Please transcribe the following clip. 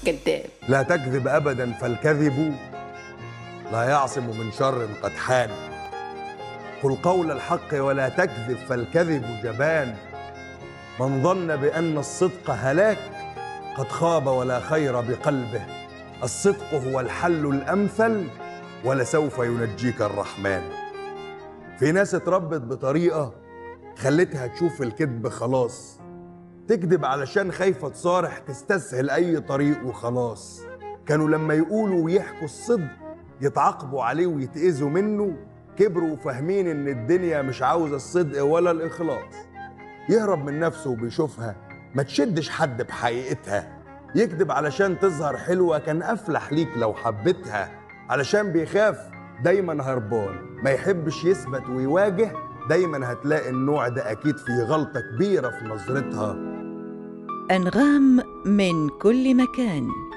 كذاب لا تكذب أبدا فالكذب لا يعصم من شر قد حان قل قول الحق ولا تكذب فالكذب جبان من ظن بأن الصدق هلاك قد خاب ولا خير بقلبه الصدق هو الحل الأمثل ولسوف ينجيك الرحمن في ناس اتربت بطريقة خلتها تشوف الكذب خلاص تكذب علشان خايفة تصارح تستسهل أي طريق وخلاص كانوا لما يقولوا ويحكوا الصدق يتعاقبوا عليه ويتأذوا منه كبروا وفاهمين إن الدنيا مش عاوزة الصدق ولا الإخلاص يهرب من نفسه وبيشوفها ما تشدش حد بحقيقتها يكذب علشان تظهر حلوة كان أفلح ليك لو حبيتها علشان بيخاف دايما هربان ما يحبش يثبت ويواجه دايما هتلاقي النوع ده أكيد فيه غلطة كبيرة في نظرتها أنغام من كل مكان